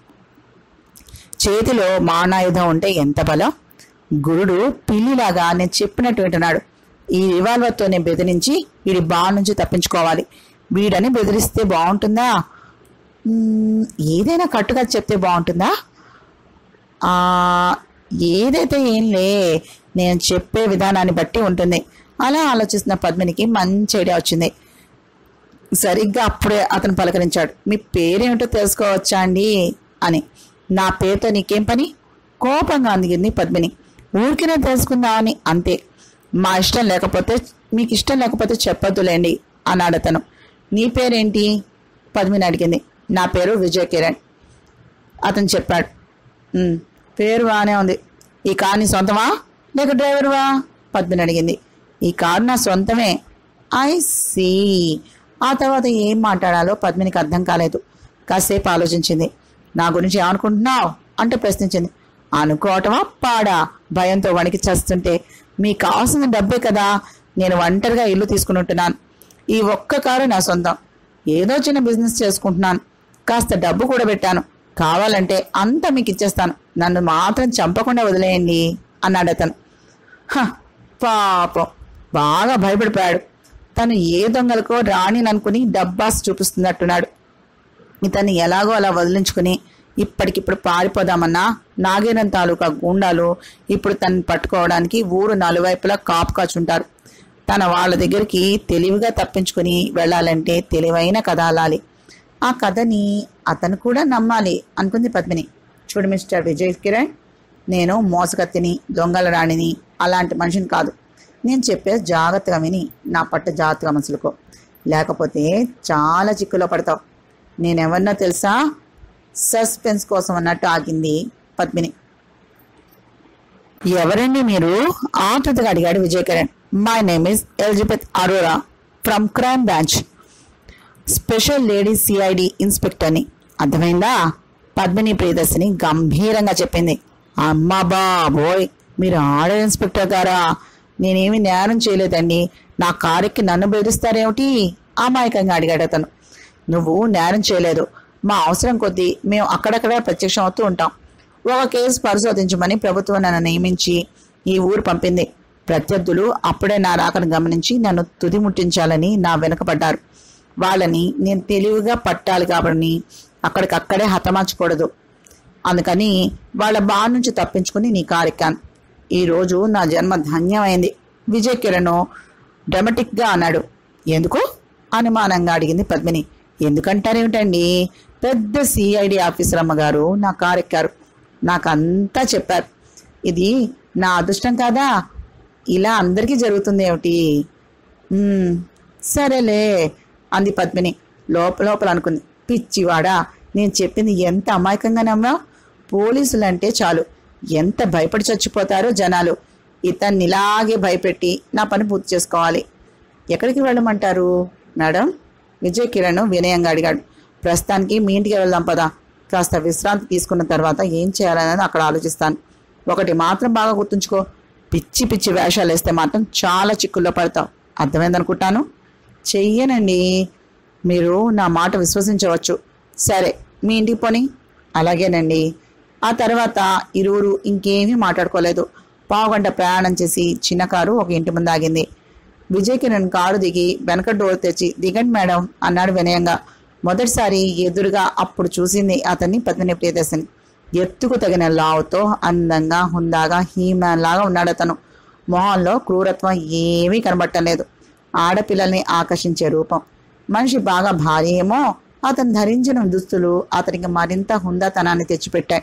[SPEAKER 1] చేతిలో మానాయుధం ఉంటే ఎంత బలం గురుడు పిల్లిలాగా నేను చెప్పినట్టు వింటున్నాడు ఈ రివాల్వర్తోనే బెదిరించి వీడి బాల్ నుంచి తప్పించుకోవాలి వీడని బెదిరిస్తే బాగుంటుందా మ్మ్, ఏదైనా కట్టుగా చెప్తే బాగుంటుందా ఆ, ఏదైతే ఏం లే నేను చెప్పే విధానాన్ని బట్టి ఉంటుంది అలా ఆలోచిస్తున్న పద్మినికి మంచి ఐడియా వచ్చింది సరిగ్గా అప్పుడే అతను పలకరించాడు మీ పేరేమిటో తెలుసుకోవచ్చా అండి అని నా పేరుతో నీకేం పని కోపంగా అందిగింది పద్మిని ఊరికినే తెలుసుకుందామని అంతే మా ఇష్టం లేకపోతే మీకు ఇష్టం లేకపోతే చెప్పొద్దులేండి అన్నాడు అతను నీ పేరేంటి పద్మిని అడిగింది నా పేరు విజయ్ కిరణ్ అతను చెప్పాడు "ఉమ్, పేరు బాగానే ఉంది ఈ కారు నీ సొంతమా లేక డ్రైవర్వా పద్మిని అడిగింది ఈ కారు నా సొంతమే ఐ సీ ఆ తర్వాత ఏం మాట్లాడాలో పద్మినికి అర్థం కాలేదు కాసేపు ఆలోచించింది నా గురించి ఏమనుకుంటున్నావు అంటే ప్రశ్నించింది అనుకోవటమా పాడా భయంతో వణికి చేస్తుంటే మీకు కావాల్సిన డబ్బే కదా నేను ఒంటరిగా ఇల్లు తీసుకుని ఉంటున్నాను ఈ ఒక్క కారు నా సొంతం ఏదో చిన్న బిజినెస్ చేసుకుంటున్నాను కాస్త డబ్బు కూడా పెట్టాను కావాలంటే అంతా మీకు ఇచ్చేస్తాను నన్ను మాత్రం చంపకుండా వదిలేయండి అన్నాడు అతను హ, పాపం బాగా భయపడిపోయాడు తను ఏ దొంగలకో రాణిని అనుకుని డబ్బాస్ చూపిస్తున్నట్టున్నాడు ఇతన్ని ఎలాగో అలా వదిలించుకుని ఇప్పటికిప్పుడు పారిపోదామన్నా నాగేరం తాలూకా గూండాలు ఇప్పుడు తనని పట్టుకోవడానికి ఊరు నలువైపులా కాపు కాచుంటారు తన వాళ్ళ దగ్గరికి తెలివిగా తప్పించుకుని వెళ్ళాలంటే తెలివైన కథ అలాలి ఆ కథని అతను కూడా నమ్మాలి అనుకుంది పద్మిని చూడు మిస్టర్ విజయ్ కిరణ్ నేను మోసగత్తిని దొంగల రాణిని అలాంటి మనిషిని కాదు నేను చెప్పేది జాగ్రత్తగా విని నా పట్టు జాగ్రత్తగా మనసులుకో లేకపోతే చాలా చిక్కులో పడతావు నేనెవరినో తెలుసా సస్పెన్స్ కోసం అన్నట్టు ఆగింది పద్మిని ఎవరండి మీరు ఆతృతగా అడిగాడు Vijay Kiran my name is Elizabeth Arora from crime branch special lady CID ఇన్స్పెక్టర్ని అర్థమైందా పద్మిని ప్రియదర్శిని గంభీరంగా చెప్పింది అమ్మా బాబోయ్ మీరు ఆడ ఇన్స్పెక్టర్ గారా నేనేమి నేరం చేయలేదండి నా కారుకి నన్ను బెదిరిస్తారేమిటి అమాయకంగా అడిగాడు అతను నువ్వు నేరం చేయలేదు మా అవసరం కొద్దీ మేము అక్కడక్కడ ప్రత్యక్షం అవుతూ ఉంటాం ఒక కేసు పరిశోధించమని ప్రభుత్వం నన్ను నియమించి ఈ ఊరు పంపింది ప్రత్యర్థులు అప్పుడే నా రాకను గమనించి నన్ను తుది ముట్టించాలని నా వెనుకపడ్డారు వాళ్ళని నేను తెలివిగా పట్టాలి కాబట్టి అక్కడికక్కడే హతమార్చకూడదు అందుకని వాళ్ళ బారి నుంచి తప్పించుకుని నీ కారెక్కాను ఈరోజు నా జన్మ ధన్యమైంది విజయ్ కిరణ్ డ్రమటిక్గా అన్నాడు ఎందుకు అనుమానంగా అడిగింది పద్మిని ఎందుకంటారేమిటండి పెద్ద సిఐడి ఆఫీసర్ అమ్మగారు నా కారెక్కారు నాకంతా చెప్పారు ఇది నా అదృష్టం కాదా ఇలా అందరికీ జరుగుతుంది ఏమిటి "మ్మ్, సరేలే అంది పద్మిని లోపల లోపల అనుకుంది పిచ్చివాడా నేను చెప్పింది ఎంత అమాయకంగా నమ్మా పోలీసులంటే చాలు ఎంత భయపడి చచ్చిపోతారో జనాలు ఇతన్ని ఇలాగే భయపెట్టి నా పని పూర్తి చేసుకోవాలి ఎక్కడికి వెళ్ళమంటారు మేడం విజయ్ కిరణ్ వినయంగా అడిగాడు ప్రస్తుతానికి మీ ఇంటికి వెళ్దాం పదా కాస్త విశ్రాంతి తీసుకున్న తర్వాత ఏం చేయాలనేది అక్కడ ఆలోచిస్తాను ఒకటి మాత్రం బాగా గుర్తుంచుకో పిచ్చి పిచ్చి వేషాలు వేస్తే మాత్రం చాలా చిక్కుల్లో పడతావు అర్థమైందనుకుంటాను చెయ్యనండి మీరు నా మాట విశ్వసించవచ్చు సరే మీ ఇంటికి పోని అలాగేనండి ఆ తర్వాత ఇరువురు ఇంకేమీ మాట్లాడుకోలేదు పావుగంట ప్రయాణం చేసి చిన్న కారు ఒక ఇంటి ముందు ఆగింది విజయ్ కిరణ్ కారు దిగి వెనక డోర్ తెచ్చి దిగండి మేడం అన్నాడు వినయంగా మొదటిసారి ఎదురుగా అప్పుడు చూసింది అతన్ని పద్మిని ప్రియదర్శిని ఎత్తుకు తగిన లావుతో అందంగా హుందాగా హీమ్యాన్ లాగా ఉన్నాడు అతను మొహంలో క్రూరత్వం ఏమీ కనబట్టలేదు ఆడపిల్లల్ని ఆకర్షించే రూపం మనిషి బాగా భారీ ఏమో అతను ధరించిన దుస్తులు అతనికి మరింత హుందాతనాన్ని తెచ్చిపెట్టాయి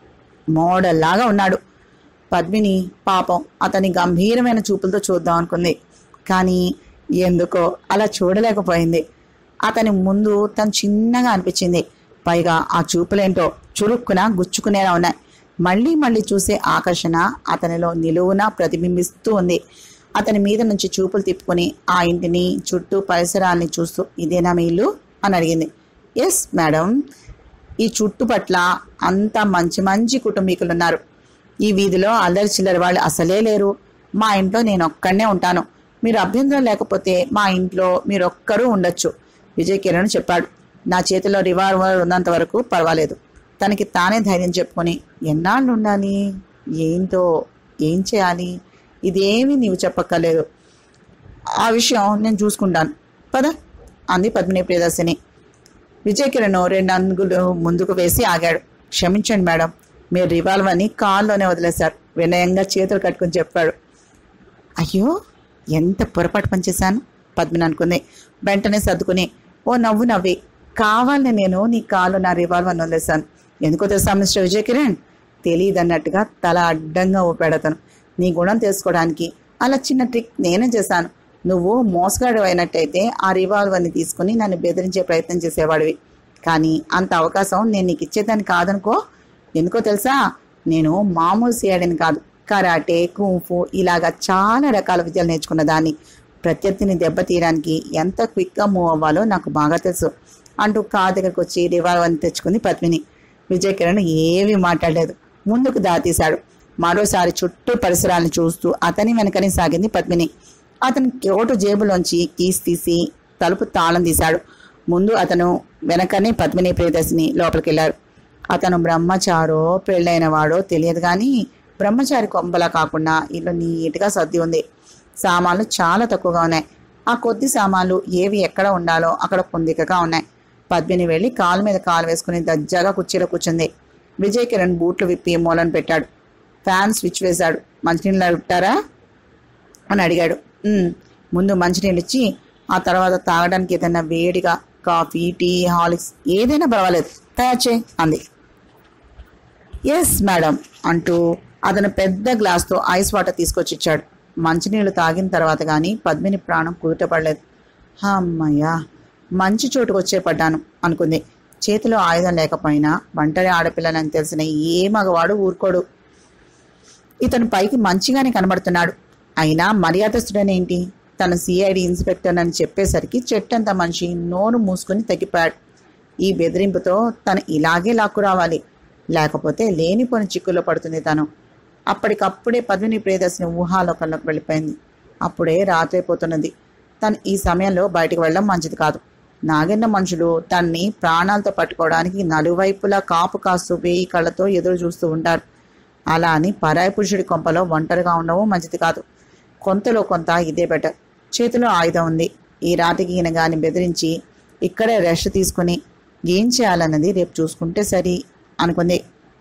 [SPEAKER 1] మోడల్ లాగా ఉన్నాడు పద్మిని పాపం అతని గంభీరమైన చూపులతో చూద్దాం అనుకుంది కానీ ఎందుకో అలా చూడలేకపోయింది అతని ముందు తను చిన్నగా అనిపించింది పైగా ఆ చూపులేంటో చురుక్కున గుచ్చుకునేలా ఉన్నాయి మళ్ళీ మళ్ళీ చూసే ఆకర్షణ అతనిలో నిలువున ప్రతిబింబిస్తూ ఉంది అతని మీద నుంచి చూపులు తిప్పుకొని ఆ ఇంటిని చుట్టూ పరిసరాల్ని చూస్తూ ఇదేనా మీ ఇల్లు అని అడిగింది ఎస్ మేడం ఈ చుట్టుపట్ల అంతా మంచి మంచి కుటుంబీకులు ఉన్నారు ఈ వీధిలో అల్లరి చిల్లరి వాళ్ళు అసలే లేరు మా ఇంట్లో నేను ఒక్కడనే ఉంటాను మీరు అభ్యంతరం లేకపోతే మా ఇంట్లో మీరు ఒక్కరూ ఉండొచ్చు విజయ్ కిరణ్ చెప్పాడు నా చేతిలో రివాల్వర్ ఉన్నంత వరకు పర్వాలేదు తనకి తానే ధైర్యం చెప్పుకొని ఎన్నాళ్ళు ఉండాలి ఏంటో ఏం చేయాలి ఇదేమీ నీవు చెప్పక్కర్లేదు ఆ విషయం నేను చూసుకుంటాను పద అంది పద్మిని ప్రియదర్శిని విజయ్ కిరణ్ రెండు అంగులు ముందుకు వేసి ఆగాడు క్షమించండి మేడం మీరు రివాల్వర్ని కాల్లోనే వదిలేశారు వినయంగా చేతులు కట్టుకుని చెప్పాడు అయ్యో ఎంత పొరపాటు పనిచేశాను పద్మిని అనుకుంది వెంటనే సర్దుకుని ఓ నవ్వు నవ్వి కావాలని నేను నీ కాలు నా రివాల్వర్ వదిలేశాను ఎందుకో తెలుసా మిస్టర్ విజయ్ కిరణ్ తెలియదన్నట్టుగా తల అడ్డంగా ఊపాడు అతను నీ గుణం తెలుసుకోవడానికి అలా చిన్న ట్రిక్ నేనే చేశాను నువ్వు మోసగాడు అయినట్టయితే ఆ రివాల్వర్ని తీసుకుని నన్ను బెదిరించే ప్రయత్నం చేసేవాడివి కానీ అంత అవకాశం నేను నీకు ఇచ్చేదాన్ని కాదనుకో ఎందుకో తెలుసా నేను మామూలు సియాడిని కాదు కరాటే కుంఫు ఇలాగా చాలా రకాల విద్యలు నేర్చుకున్న దాన్ని ప్రత్యర్థిని దెబ్బతీయడానికి ఎంత క్విక్గా మూవ్ అవ్వాలో నాకు బాగా తెలుసు అంటూ కా దగ్గరకు వచ్చి రివాల్వర్ని తెచ్చుకుంది పద్మిని విజయ్ కిరణ్ ఏమీ మాట్లాడలేదు ముందుకు దాతీశాడు మరోసారి చుట్టూ పరిసరాలను చూస్తూ అతని వెనకనే సాగింది పద్మిని అతని కోటు జేబులోంచి కీస్ తీసి తలుపు తాళం తీశాడు ముందు అతను వెనకనే పద్మిని ప్రియదర్శిని లోపలికి వెళ్ళారు అతను బ్రహ్మచారో పెళ్ళైన వాడో తెలియదు కానీ బ్రహ్మచారి కొంపలా కాకుండా ఇల్లు నీట్గా సర్ది ఉంది సామాన్లు చాలా తక్కువగా ఉన్నాయి ఆ కొద్ది సామాన్లు ఏవి ఎక్కడ ఉండాలో అక్కడ పొందికగా ఉన్నాయి పద్మిని వెళ్ళి కాలు మీద కాలు వేసుకుని దజ్జాగా కుర్చీలో కూర్చుంది విజయ్ కిరణ్ బూట్లు విప్పి మూలను పెట్టాడు ఫ్యాన్ స్విచ్ వేశాడు మంచినీళ్ళు అడుగుతారా అని అడిగాడు "ఉమ్." ముందు మంచినీళ్ళు ఇచ్చి ఆ తర్వాత తాగడానికి ఏదైనా వేడిగా కాఫీ టీ హాలిక్స్ ఏదైనా పర్వాలేదు తయారు చేయి అంది ఎస్ మేడం అంటూ అతను పెద్ద గ్లాస్తో ఐస్ వాటర్ తీసుకొచ్చి ఇచ్చాడు మంచినీళ్ళు తాగిన తర్వాత కానీ పద్మిని ప్రాణం కుదుటపడలేదు అమ్మయ్యా మంచి చోటుకు వచ్చే పడ్డాను అనుకుంది చేతిలో ఆయుధం లేకపోయినా ఒంటరి ఆడపిల్లనని తెలిసిన ఏ మగవాడు ఊరుకోడు ఇతను పైకి మంచిగానే కనబడుతున్నాడు అయినా మర్యాదస్తుడనేంటి తన సిఐడి ఇన్స్పెక్టర్ అని చెప్పేసరికి చెట్టంత మనిషి నోరు మూసుకుని తగ్గిపోయాడు ఈ బెదిరింపుతో తను ఇలాగే లాక్కు రావాలి లేకపోతే లేనిపోని చిక్కుల్లో పడుతుంది తను అప్పటికప్పుడే పద్మిని ప్రియదర్శిని ఊహాలోకంలోకి వెళ్ళిపోయింది అప్పుడే రాత్రైపోతున్నది తను ఈ సమయంలో బయటకు వెళ్ళడం మంచిది కాదు నాగెన్న మనుషులు తన్ని ప్రాణాలతో పట్టుకోవడానికి నలువైపులా కాపు కాస్తూ వేయి కళ్ళతో ఎదురు చూస్తూ ఉంటారు అలా అని పరాయి పురుషుడి కొంపలో ఒంటరిగా ఉండవు మంచిది కాదు కొంతలో కొంత ఇదే బెటర్ చేతిలో ఆయుధం ఉంది ఈ రాతికి ఈయన గాని బెదిరించి ఇక్కడే రెస్ట్ తీసుకుని ఏం చేయాలన్నది రేపు చూసుకుంటే సరి అనుకుంది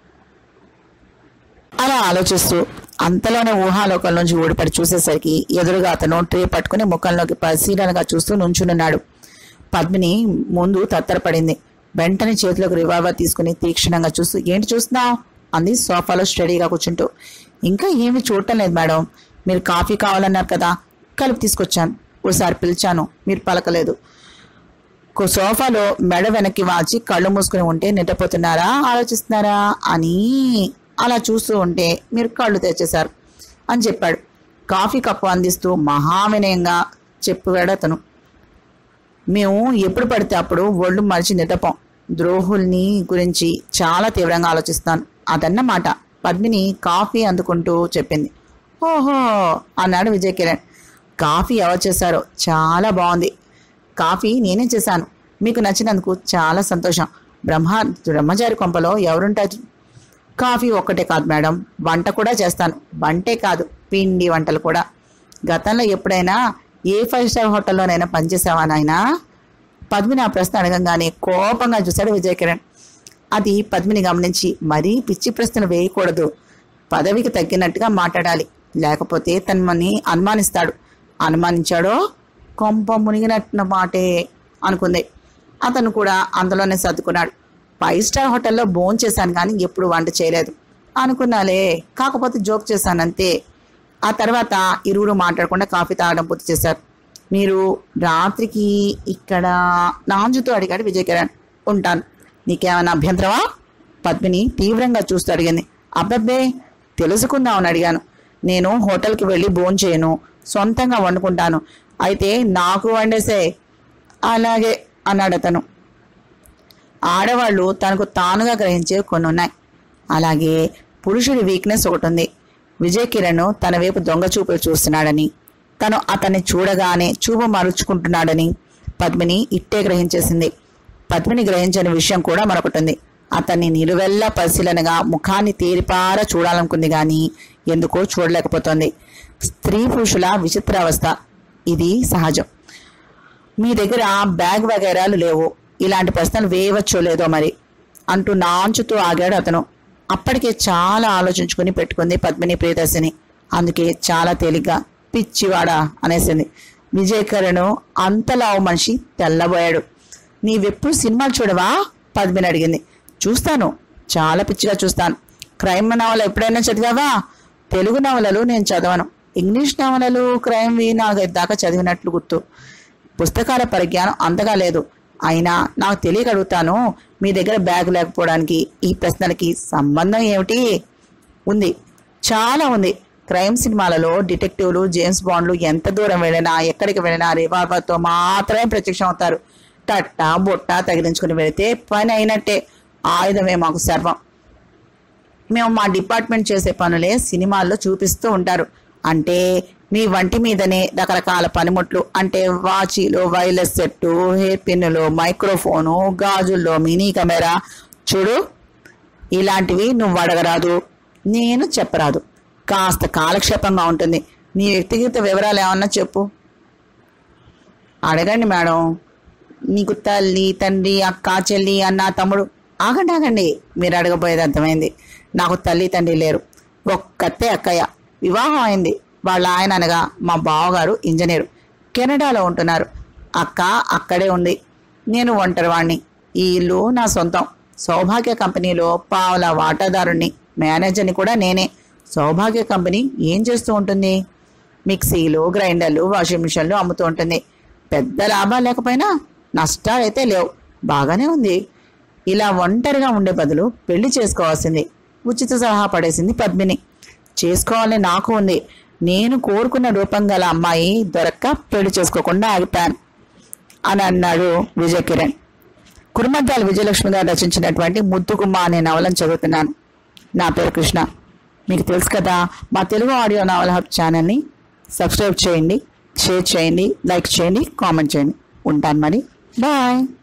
[SPEAKER 1] అలా ఆలోచిస్తూ అంతలోనే ఊహాలోకం నుంచి ఊడిపడి చూసేసరికి ఎదురుగా అతను ట్రే పట్టుకుని ముఖంలోకి పరిశీలనగా చూస్తూ నుంచునున్నాడు పద్మిని ముందు తత్తరపడింది వెంటనే చేతిలోకి రివాల్వర్ తీసుకుని తీక్షణంగా చూస్తూ ఏంటి చూస్తున్నావు అంది సోఫాలో స్టడీగా కూర్చుంటూ ఇంకా ఏమీ చూడటం లేదు మేడం మీరు కాఫీ కావాలన్నారు కదా కలిపి తీసుకొచ్చాను ఒకసారి పిలిచాను మీరు పలకలేదు కో- సోఫాలో మెడ వెనక్కి వాచి కళ్ళు మూసుకుని ఉంటే నిద్రపోతున్నారా ఆలోచిస్తున్నారా అని అలా చూస్తూ ఉంటే మీరు కళ్ళు తెచ్చేశారు అని చెప్పాడు కాఫీ కప్పు అందిస్తూ మహావినయంగా చెప్పాడు అతను మేము ఎప్పుడు పడితే అప్పుడు ఒళ్ళు మరిచి నిద్రపోం ద్రోహుల్ని గురించి చాలా తీవ్రంగా ఆలోచిస్తాను అదన్నమాట పద్మిని కాఫీ అందుకుంటూ చెప్పింది ఓహో అన్నాడు విజయ్ కిరణ్ కాఫీ ఎవరు చేశారో చాలా బాగుంది కాఫీ నేనే చేశాను మీకు నచ్చినందుకు చాలా సంతోషం బ్రహ్మ బ్రహ్మచారి కొంపలో ఎవరుంటారు కాఫీ ఒక్కటే కాదు మేడం వంట కూడా చేస్తాను వంటే కాదు పిండి వంటలు కూడా గతంలో ఎప్పుడైనా ఏ ఫైవ్ స్టార్ హోటల్లోనైనా పనిచేసావా నాయనా పద్మిని ఆ ప్రశ్న అడగంగానే కోపంగా చూశాడు విజయ్ కిరణ్ అది పద్మిని గమనించి మరీ పిచ్చి ప్రశ్నలు వేయకూడదు పదవికి తగ్గినట్టుగా మాట్లాడాలి లేకపోతే తనమని అనుమానిస్తాడు అనుమానించాడో కొంప మునిగినట్టు మాటే అనుకుంది అతను కూడా అందులోనే సర్దుకున్నాడు ఫైవ్ స్టార్ హోటల్లో భోజనం చేశాను కానీ ఎప్పుడు వంట చేయలేదు అనుకున్నాలే కాకపోతే జోక్ చేశానంతే ఆ తర్వాత ఇరువురు మాట్లాడకుండా కాఫీ తాగడం పూర్తి చేశారు మీరు రాత్రికి ఇక్కడ నాంజుతో అడిగాడు విజయ్ కిరణ్ ఉంటాను నీకేమైనా అభ్యంతరమా పద్మిని తీవ్రంగా చూస్తూ అడిగింది అబ్బబ్బే తెలుసుకుందామని అడిగాను నేను హోటల్కి వెళ్ళి భోజనం చేయను సొంతంగా వండుకుంటాను అయితే నాకు వండేసే అలాగే అన్నాడు అతను ఆడవాళ్ళు తనకు తానుగా గ్రహించేవి కొన్ని ఉన్నాయి అలాగే పురుషుడి వీక్నెస్ ఒకటి ఉంది విజయ్ కిరణ్ తన వైపు దొంగ చూపులు చూస్తున్నాడని తను అతన్ని చూడగానే చూపు మరుచుకుంటున్నాడని పద్మిని ఇట్టే గ్రహించేసింది పద్మిని గ్రహించని విషయం కూడా మరొకటి ఉంది అతన్ని నిలువెల్లా పరిశీలనగా ముఖాన్ని తేరిపార చూడాలనుకుంది గాని ఎందుకో చూడలేకపోతోంది స్త్రీ పురుషుల విచిత్ర అవస్థ ఇది సహజం మీ దగ్గర బ్యాగ్ వగైరాలు లేవు ఇలాంటి ప్రశ్నలు వేయవచ్చో లేదో మరి అంటూ నాంచుతూ ఆగాడు అతను అప్పటికే చాలా ఆలోచించుకుని పెట్టుకుంది పద్మిని ప్రియదర్శిని అందుకే చాలా తేలిగ్గా పిచ్చివాడా అనేసింది విజయకరణ్ అంతలావు మనిషి తెల్లబోయాడు నీవెప్పుడు సినిమాలు చూడవా పద్మిని అడిగింది చూస్తాను చాలా పిచ్చిగా చూస్తాను క్రైమ్ నవల ఎప్పుడైనా చదివావా తెలుగు నవలలు నేను చదవను ఇంగ్లీష్ నవలలు క్రైమ్వి నాలుగైదు దాకా చదివినట్లు గుర్తు పుస్తకాల పరిజ్ఞానం అంతగా లేదు అయినా నాకు తెలియక అడుగుతాను మీ దగ్గర బ్యాగ్ లేకపోవడానికి ఈ ప్రశ్నలకి సంబంధం ఏమిటి ఉంది చాలా ఉంది క్రైమ్ సినిమాలలో డిటెక్టివ్లు జేమ్స్ బాండ్లు ఎంత దూరం వెళ్ళినా ఎక్కడికి వెళ్ళినా రివాల్వర్తో మాత్రమే ప్రత్యక్షం అవుతారు టట్టా బొట్ట తగిలించుకుని వెళితే పని అయినట్టే ఆయుధమే మాకు సర్వం మేము మా డిపార్ట్మెంట్ చేసే పనులే సినిమాల్లో చూపిస్తూ ఉంటారు అంటే మీ వంటి మీదనే రకరకాల పనిముట్లు అంటే వాచీలు వైర్లెస్ సెట్టు హెయిర్ పిన్నులు మైక్రోఫోను గాజుల్లో మినీ కెమెరా చూడు ఇలాంటివి నువ్వు అడగరాదు నేను చెప్పరాదు కాస్త కాలక్షేపంగా ఉంటుంది నీ వ్యక్తిగత వివరాలు ఏమన్నా చెప్పు అడగండి మేడం నీకు తల్లి తండ్రి అక్క చెల్లి అన్న తమ్ముడు ఆగండి ఆగండి మీరు అడగబోయేది అర్థమైంది నాకు తల్లి తండ్రి లేరు ఒక్కతే అక్కయ్య వివాహం అయింది వాళ్ళ ఆయన అనగా మా బావగారు ఇంజనీరు కెనడాలో ఉంటున్నారు అక్క అక్కడే ఉంది నేను ఒంటరివాణ్ణి ఈ ఇల్లు నా సొంతం సౌభాగ్య కంపెనీలో పావుల వాటాదారుణ్ణి మేనేజర్ని కూడా నేనే సౌభాగ్య కంపెనీ ఏం చేస్తూ ఉంటుంది మిక్సీలు గ్రైండర్లు వాషింగ్ మిషన్లు అమ్ముతూ ఉంటుంది పెద్ద లాభాలు లేకపోయినా నష్టాలైతే లేవు బాగానే ఉంది ఇలా ఒంటరిగా ఉండే బదులు పెళ్లి చేసుకోవాల్సింది ఉచిత సలహా పడేసింది పద్మిని చేసుకోవాలని నాకు ఉంది నేను కోరుకున్న రూపం గల అమ్మాయి దొరక్క పెళ్లి చేసుకోకుండా ఆగిపోయాను అని అన్నాడు విజయ్ కిరణ్ కురుమద్దాల విజయలక్ష్మి గారు రచించినటువంటి ముద్దుగుమ్మ అనే నవలను చదువుతున్నాను నా పేరు కృష్ణ మీకు తెలుసు కదా మా తెలుగు ఆడియో నవల హబ్ ఛానల్ని సబ్స్క్రైబ్ చేయండి షేర్ చేయండి లైక్ చేయండి కామెంట్ చేయండి ఉంటాను మరి బాయ్